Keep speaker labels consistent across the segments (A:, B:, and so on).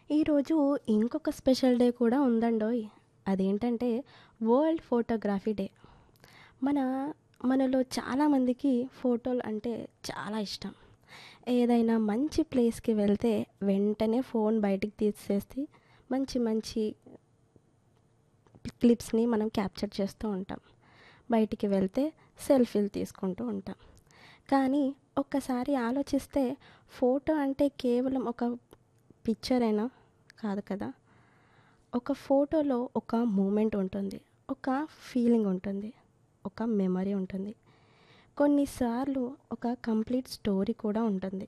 A: ఈరోజు ఇంకొక special day కూడా ఉందండోయ్ అదేంటంటే వరల్డ్ ఫోటోగ్రఫీ డే మన మనలో చాలామందికి ఫోటోలు అంటే చాలా ఇష్టం ఏదైనా మంచి ప్లేస్కి వెళ్తే వెంటనే ఫోన్ బయటికి తీసేసి మంచి మంచి క్లిప్స్ని మనం క్యాప్చర్ చేస్తూ ఉంటాం బయటికి వెళ్తే సెల్ఫీలు తీసుకుంటూ ఉంటాం కానీ ఒక్కసారి ఆలోచిస్తే ఫోటో అంటే కేవలం ఒక పిక్చర్ అయినా కాదు కదా ఒక ఫోటోలో ఒక మూమెంట్ ఉంటుంది ఒక ఫీలింగ్ ఉంటుంది ఒక మెమరీ ఉంటుంది కొన్నిసార్లు ఒక కంప్లీట్ స్టోరీ కూడా ఉంటుంది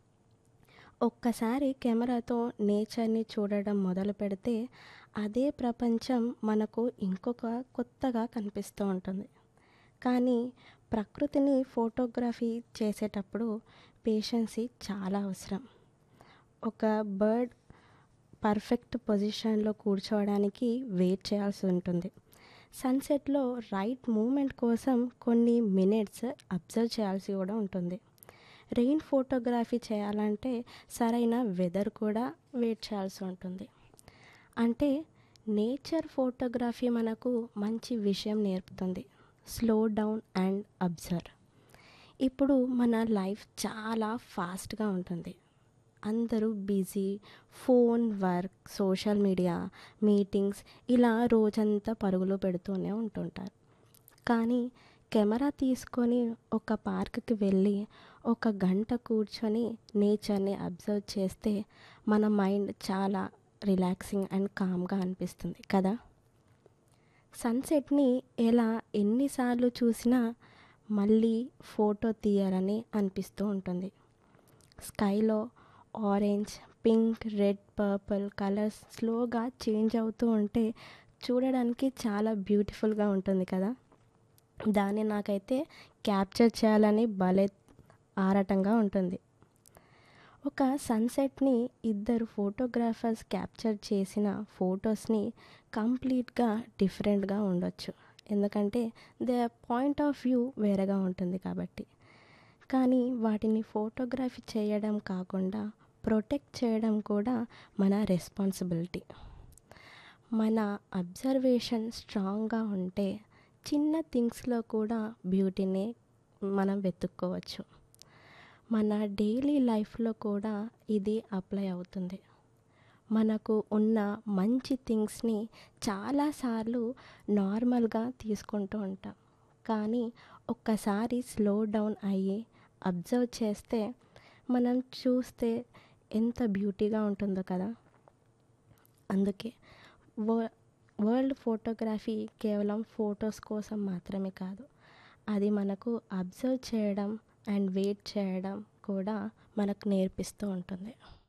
A: ఒక్కసారి కెమెరాతో నేచర్ని చూడడం మొదలు పెడితే అదే ప్రపంచం మనకు ఇంకొక కొత్తగా కనిపిస్తూ ఉంటుంది కానీ ప్రకృతిని ఫోటోగ్రఫీ చేసేటప్పుడు పేషెన్సీ చాలా అవసరం ఒక బర్డ్ పర్ఫెక్ట్ పొజిషన్లో కూర్చోవడానికి వెయిట్ చేయాల్సి ఉంటుంది సన్సెట్లో రైట్ మూమెంట్ కోసం కొన్ని మినిట్స్ అబ్జర్వ్ చేయాల్సి కూడా ఉంటుంది రెయిన్ ఫోటోగ్రఫీ చేయాలంటే సరైన వెదర్ కూడా వెయిట్ చేయాల్సి ఉంటుంది అంటే నేచర్ ఫోటోగ్రఫీ మనకు మంచి విషయం నేర్పుతుంది స్లో డౌన్ అండ్ అబ్జర్వ్ ఇప్పుడు మన లైఫ్ చాలా ఫాస్ట్గా ఉంటుంది అందరూ busy phone work social media meetings ఇలా రోజంతా పరుగులు పెడుతూనే ఉంటుంటారు కానీ కెమెరా తీసుకొని ఒక పార్క్కి వెళ్ళి ఒక గంట కూర్చొని నేచర్ని అబ్జర్వ్ చేస్తే మన మైండ్ చాలా రిలాక్సింగ్ అండ్ కామ్గా అనిపిస్తుంది కదా సన్సెట్ని ఎలా ఎన్నిసార్లు చూసినా మళ్ళీ ఫోటో తీయాలని అనిపిస్తూ ఉంటుంది స్కైలో orange pink red purple colours స్లోగా చేంజ్ అవుతూ ఉంటే చూడడానికి చాలా బ్యూటిఫుల్గా ఉంటుంది కదా దాన్ని నాకైతే క్యాప్చర్ చేయాలని భలే ఆరాటంగా ఉంటుంది ఒక సన్సెట్ని ఇద్దరు ఫోటోగ్రాఫర్స్ క్యాప్చర్ చేసిన ఫొటోస్ని కంప్లీట్గా డిఫరెంట్గా ఉండొచ్చు ఎందుకంటే ద పాయింట్ ఆఫ్ వ్యూ వేరేగా ఉంటుంది కాబట్టి కానీ వాటిని ఫోటోగ్రఫీ చేయడం కాకుండా ప్రొటెక్ట్ చేయడం కూడా మన రెస్పాన్సిబిలిటీ మన అబ్జర్వేషన్ స్ట్రాంగ్గా ఉంటే చిన్న థింగ్స్లో కూడా బ్యూటీని మనం వెతుక్కోవచ్చు మన డైలీ లైఫ్లో కూడా ఇది అప్లై అవుతుంది మనకు ఉన్న మంచి థింగ్స్ని చాలాసార్లు నార్మల్గా తీసుకుంటూ ఉంటాం కానీ ఒక్కసారి స్లో డౌన్ అయ్యి అబ్జర్వ్ చేస్తే మనం చూస్తే ఎంత బ్యూటీగా ఉంటుందో కదా అందుకే వర్ వరల్డ్ ఫోటోగ్రఫీ కేవలం ఫొటోస్ కోసం మాత్రమే కాదు అది మనకు అబ్జర్వ్ చేయడం అండ్ వెయిట్ చేయడం కూడా మనకు నేర్పిస్తూ ఉంటుంది